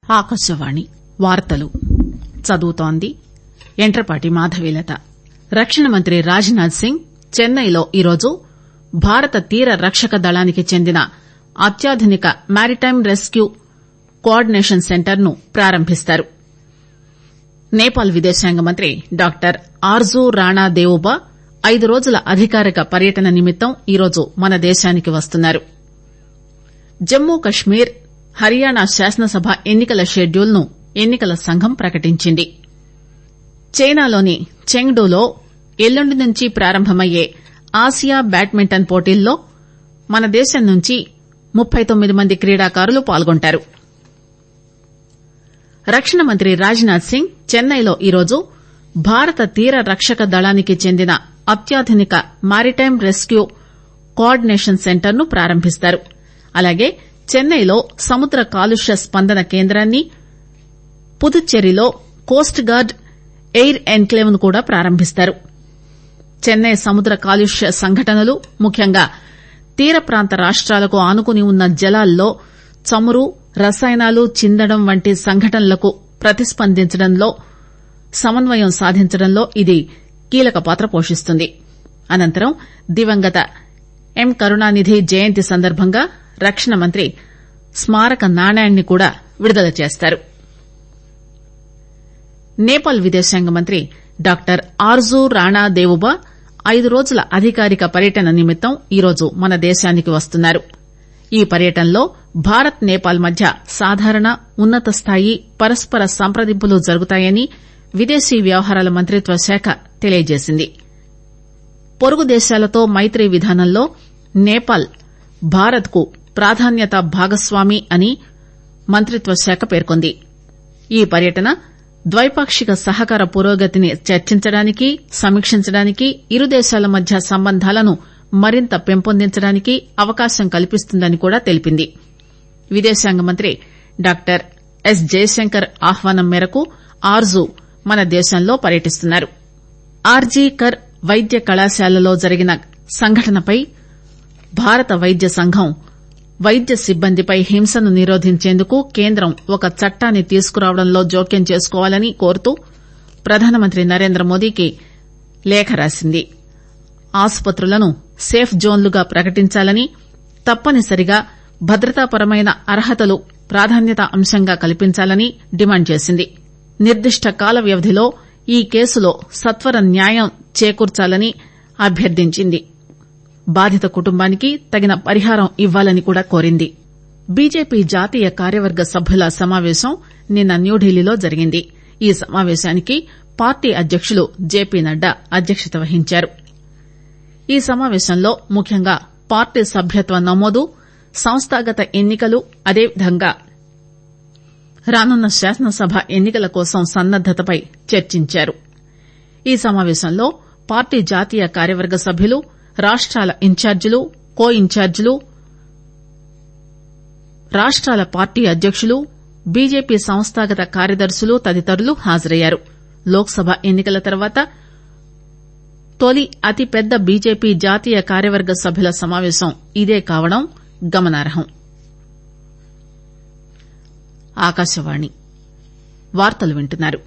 ఆకాశవాణి వార్తలు చదువుతోంది యంట్రపాటి మాధవీలత రక్షణ మంత్రి రాజ్ నాథ్ సింగ్ చెన్నైలో ఈరోజు భారత తీర రక్షక దళానికి చెందిన అత్యాధునిక maritime rescue coordination centre ను ప్రారంభిస్తారు నేపాల్ విదేశాంగ మంత్రి డాక్టర్ ఆర్జూ రాణా దేవుబా ఐదు రోజుల అధికారిక పర్యటన నిమిత్తం ఈరోజు మన దేశానికి వస్తున్నారు జమ్మూ కశ్మీర్ హర్యానా శాసనసభ ఎన్ని కల షెడ్యూల్ ను ఎన్ని కల సంఘం ప్రకటించింది చైనాలోని చెంగ్డూలో ఎల్లుండి నుంచి ప్రారంభమయ్యే ఆసియా బ్యాడ్మింటన్ పోటీల్లో మన దేశం నుంచి ముప్పై తొమ్మిది మంది క్రీడాకారులు పాల్గొంటారు రక్షణ మంత్రి రాజ్ నాథ్ సింగ్ చెన్నైలో ఈరోజు భారత తీర రక్షక దళానికి చెందిన అత్యాధునిక maritime rescue coordination centre ను ప్రారంభిస్తారు అలాగే చెన్నైలో సముద్ర కాలుష్య స్పందన కేంద్రాన్ని పుదుచ్చేరిలో కోస్ట్ గార్డ్ ఎయిర్ ఎన్క్లేవ్ ను కూడా ప్రారంభిస్తారు చెన్నై సముద్ర కాలుష్య సంఘటనలు ముఖ్యంగా తీర ప్రాంత రాష్టాలకు ఆనుకుని ఉన్న జలాల్లో చమురు రసాయనాలు చిందడం వంటి సంఘటనలకు ప్రతిస్పందించడంలో సమన్వయం సాధించడంలో ఇది కీలక పాత్ర పోషిస్తుంది అనంతరం దివంగత ఎం కరుణానిధి జయంతి సందర్భంగా రక్షణ మంత్రి స్మారక నాణ్యాన్ని కూడా విడుదల చేస్తారు నేపాల్ విదేశాంగ మంత్రి డాక్టర్ ఆర్జూ రాణా దేవుబా ఐదు రోజుల అధికారిక పర్యటన నిమిత్తం ఈరోజు మన దేశానికి వస్తున్నారు ఈ పర్యటనలో భారత్ నేపాల్ మధ్య సాధారణ ఉన్నత స్థాయి పరస్పర సంప్రదింపులు జరుగుతాయని విదేశీ వ్యవహారాల మంత్రిత్వ శాఖ తెలియజేసింది పొరుగు దేశాలతో మైత్రీ విధానంలో నేపాల్ భారత్ కు ప్రాధాన్యత భాగస్వామి అని మంత్రిత్వ శాఖ పేర్కొంది ఈ పర్యటన ద్వైపాక్షిక సహకార పురోగతిని చర్చించడానికి సమీక్షించడానికి ఇరు దేశాల మధ్య సంబంధాలను మరింత పెంపొందించడానికి అవకాశం కల్పిస్తుందని కూడా తెలిపింది విదేశాంగ మంత్రి డాక్టర్ ఎస్ జయశంకర్ ఆహ్వానం మేరకు ఆర్జూ మన దేశంలో పర్యటిస్తున్నారు ఆర్జీ కర్ వైద్య కళాశాలలో జరిగిన సంఘటనపై భారత వైద్య సంఘం వైద్య సిబ్బందిపై హింసను నిరోధించేందుకు కేంద్రం ఒక చట్టాన్ని తీసుకురావడంలో జోక్యం చేసుకోవాలని కోరుతూ ప్రధానమంత్రి నరేంద్ర మోదీకి లేఖ రాసింది ఆసుపత్రులను సేఫ్ జోన్లుగా ప్రకటించాలని తప్పనిసరిగా భద్రతాపరమైన అర్హతలు ప్రాధాన్యత అంశంగా కల్పించాలని డిమాండ్ చేసింది నిర్దిష్ట కాల వ్యవధిలో ఈ కేసులో సత్వర న్యాయం చేకూర్చాలని అభ్యర్థించింది బాధిత కుటుంబానికి తగిన పరిహారం ఇవ్వాలని కూడా కోరింది బీజేపీ జాతీయ కార్యవర్గ సభ్యుల సమావేశం నిన్న న్యూఢిల్లీలో జరిగింది ఈ సమావేశానికి పార్టీ అధ్యకులు జేపీ నడ్డా అధ్యక్షత వహించారు ఈ సమావేశంలో ముఖ్యంగా పార్టీ సభ్యత్వ నమోదు సంస్థాగత ఎన్ని కలు అదేవిధంగా రానున్న శాసనసభ ఎన్ని కల కోసం సన్నద్దతపై చర్చించారు ఈ సమావేశంలో పార్టీ జాతీయ కార్యవర్గ సభ్యులు రాష్టాల ఇన్ఛార్జీలు కో ఇన్ఛార్జీలు రాష్టాల పార్టీ అధ్యకులు బీజేపీ సంస్థాగత కార్యదర్శులు తదితరులు హాజరయ్యారు లోక్ సభ ఎన్ని కల తర్వాత తొలి అతిపెద్ద బీజేపీ జాతీయ కార్యవర్గ సభ్యుల సమావేశం ఇదే కావడం గమనార్హం ఆకాశవాణి వార్తలు వింటున్నారు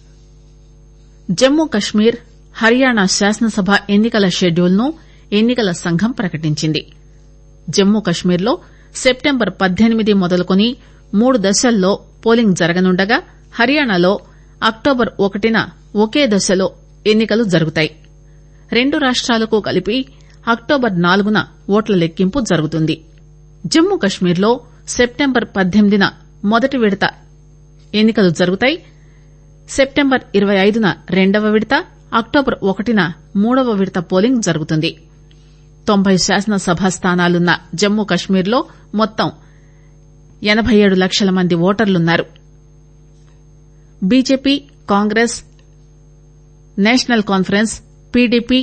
జమ్మూ కశ్మీర్ హర్యానా శాసనసభ ఎన్ని కల షెడ్యూల్ ను ఎన్ని కల సంఘం ప్రకటించింది జమ్మూ కశ్మీర్ లో సెప్టెంబర్ పద్దెనిమిది మొదలుకొని మూడు దశల్లో పోలింగ్ జరగనుండగా హర్యానాలో అక్టోబర్ ఒకటిన ఒకే దశలో ఎన్ని కలు జరుగుతాయి రెండు రాష్టాలకు కలిపి అక్టోబర్ నాలుగున ఓట్ల లెక్కింపు జరుగుతుంది జమ్మూ కశ్మీర్ లో సెప్టెంబర్ పద్దెనిమిదిన మొదటి విడత ఎన్ని కలు జరుగుతాయి సెప్టెంబర్ ఇరవై ఐదున రెండవ విడత అక్టోబర్ ఒకటిన మూడవ విడత పోలింగ్ జరుగుతుంది తొంభై శాసనసభ స్థానాలున్న జమ్మూ కశ్మీర్ లో మొత్తం ఎనబై ఏడు లక్షల మంది ఓటర్లున్నారు BJP Congress national conference PDP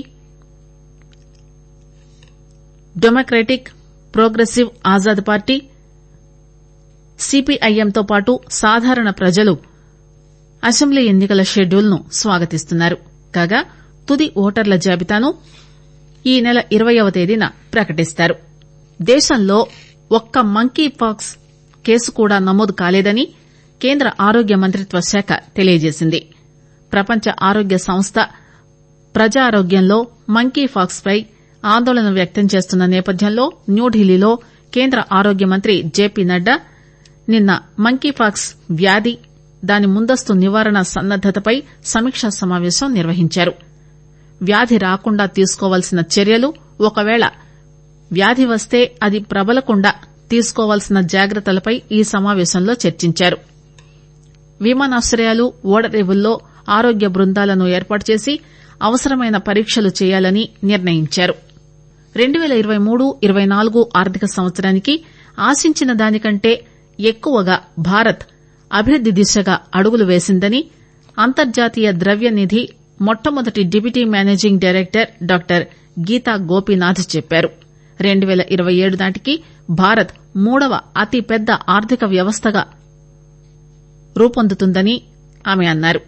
democratic progressive Azad party సీపీఐఎంతో పాటు సాధారణ ప్రజలు అసెంబ్లీ ఎన్ని కల షెడ్యూల్ ను స్వాగతిస్తున్నారు కాగా తుది ఓటర్ల జాబితాను ఈ నెల ఇరవయవ తేదీన ప్రకటిస్తారు దేశంలో ఒక్క మంకీ పాక్స్ కేసు కూడా నమోదు కాలేదని కేంద్ర ఆరోగ్య మంత్రిత్వ శాఖ తెలియజేసింది ప్రపంచ ఆరోగ్య సంస్థ ప్రజారోగ్యంలో మంకీ పాక్స్ పై ఆందోళన వ్యక్తం చేస్తున్న నేపథ్యంలో న్యూఢిల్లీలో కేంద్ర ఆరోగ్య మంత్రి జేపీ నడ్డా నిన్న మంకీపాక్స్ వ్యాధి దాని ముందస్తు నివారణ సన్నద్దతపై సమీక్షా సమావేశం నిర్వహించారు వ్యాధి రాకుండా తీసుకోవాల్సిన చర్యలు ఒకవేళ వ్యాధి వస్తే అది ప్రబలకుండా తీసుకోవాల్సిన జాగ్రత్తలపై ఈ సమావేశంలో చర్చించారు విమానాశ్రయాలు ఓడరేవుల్లో ఆరోగ్య బృందాలను ఏర్పాటు చేసి అవసరమైన పరీక్షలు చేయాలని నిర్ణయించారు రెండు పేల ఇరవై మూడు ఇరవై నాలుగు ఆర్థిక సంవత్సరానికి ఆశించిన దానికంటే ఎక్కువగా భారత్ అభివృద్ది దిశగా అడుగులు వేసిందని అంతర్జాతీయ ద్రవ్య నిధి మొట్టమొదటి deputy managing director doctor Geeta Gopinath చెప్పారు రెండు పేల ఇరవై ఏడు నాటికి భారత్ మూడవ అతిపెద్ద ఆర్థిక వ్యవస్థగా రూపొందుతుందని ఆమె అన్నారు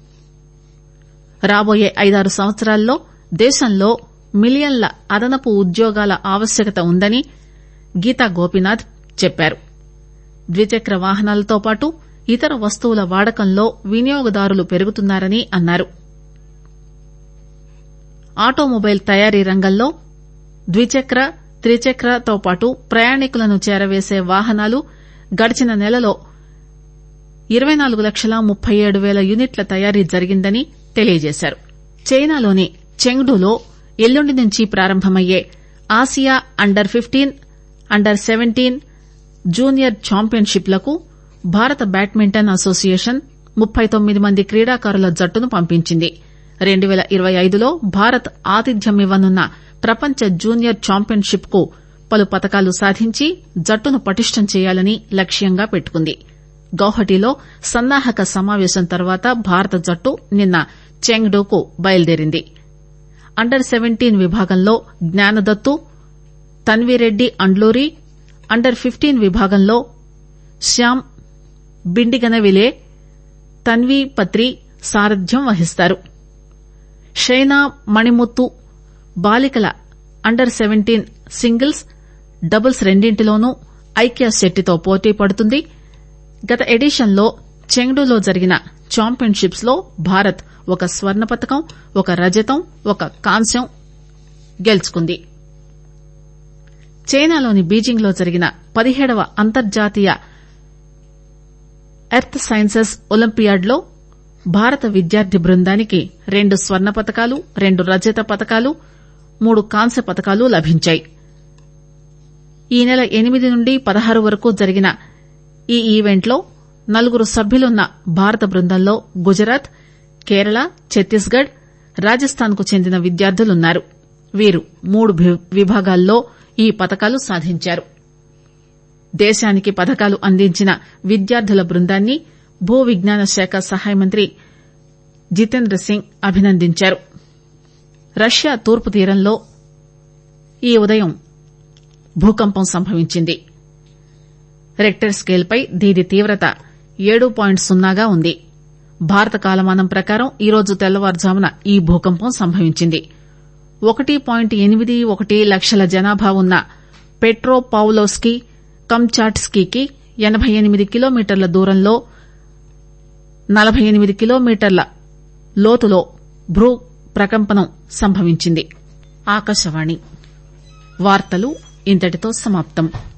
రాబోయే ఐదారు సంవత్సరాల్లో దేశంలో మిలియన్ల అదనపు ఉద్యోగాల ఆవశ్యకత ఉందని గీతా గోపీనాథ్ చెప్పారు ద్విచక్ర వాహనాలతో పాటు ఇతర వస్తువుల వాడకంలో వినియోగదారులు పెరుగుతున్నారని అన్నారు ఆటోమొబైల్ తయారీ రంగంలో ద్విచక్ర త్రిచక్రతో పాటు ప్రయాణికులను చేరవేసే వాహనాలు గడిచిన నెలలో ఇరవై నాలుగు లక్షల ముప్పై ఏడు పేల యూనిట్ల తయారీ జరిగిందని తెలియజేశారు చైనాలోని చెంగ్డూలో ఎల్లుండి నుంచి ప్రారంభమయ్యే Asia under fifteen under seventeen junior championship లకు భారత బ్యాడ్మింటన్ అసోసియేషన్ ముప్పై తొమ్మిది మంది క్రీడాకారుల జట్టును పంపించింది రెండు పేల ఇరవై ఐదులో భారత్ ఆతిథ్యమివ్వనున్న ప్రపంచ జూనియర్ ఛాంపియన్షిప్ కు పలు పతకాలు సాధించి జట్టును పటిష్టం చేయాలని లక్ష్యంగా పెట్టుకుంది గౌహటిలో సన్నాహక సమావేశం తర్వాత భారత జట్టు నిన్న చెంగ్డూకు బయలుదేరింది అండర్ సెవెంటీన్ విభాగంలో జ్ఞానదత్తు తన్వీరెడ్డి అండ్లూరి అండర్ ఫిఫ్టీన్ విభాగంలో శ్యామ్ బిండిగనవిలే తన్వీ పత్రి సారథ్యం వహిస్తారు షైనా మణిముత్తు బాలికల అండర్ సెవెంటీన్ సింగిల్స్ డబుల్స్ రెండింటిలోనూ ఐక్య శెట్టితో పోటీ పడుతుంది గత ఎడిషన్లో చెంగ్డూలో జరిగిన ఛాంపియన్షిప్స్ లో భారత్ ఒక స్వర్ణ పతకం ఒక రజతం ఒక కాంస్యం గెలుచుకుంది చైనాలోని బీజింగ్ లో జరిగిన పదిహేడవ అంతర్జాతీయ ఎర్త్ సైన్సెస్ ఒలింపియాడ్ లో భారత విద్యార్థి బృందానికి రెండు స్వర్ణ పతకాలు రెండు రజత పతకాలు మూడు కాంస్య పతకాలు లభించాయి ఈ నెల ఎనిమిది నుండి పదహారు వరకు జరిగిన ఈ ఈవెంట్ లో నలుగురు సభ్యులున్న భారత బృందంలో గుజరాత్ కేరళ ఛత్తీస్ గఢ్ రాజస్థాన్ కు చెందిన విద్యార్థులున్నారు వీరు మూడు విభాగాల్లో ఈ పతకాలు సాధించారు దేశానికి పతకాలు అందించిన విద్యార్థుల బృందాన్ని భూ విజ్ఞాన శాఖ సహాయ మంత్రి జితేంద్ర సింగ్ అభినందించారు రష్యా తూర్పు తీరంలో ఈ ఉదయం భూకంపం సంభవించింది రెక్టర్ స్కేల్పై దీని తీవ్రత ఏడు పాయింట్ సున్నాగా ఉంది భారత కాలమానం ప్రకారం ఈరోజు తెల్లవారుజామున ఈ భూకంపం సంభవించింది ఒకటి పాయింట్ ఎనిమిది ఒకటి లక్షల జనాభా ఉన్న పెట్రోపావ్లోస్కీ కంచాట్స్కీకి ఎనబై ఎనిమిది కిలోమీటర్ల దూరంలో నలబై ఎనిమిది కిలోమీటర్ల లోతులో భూ ప్రకంపనం సంభవించింది ఆకాశవాణి వార్తలు ఇంతటితో సమాప్తం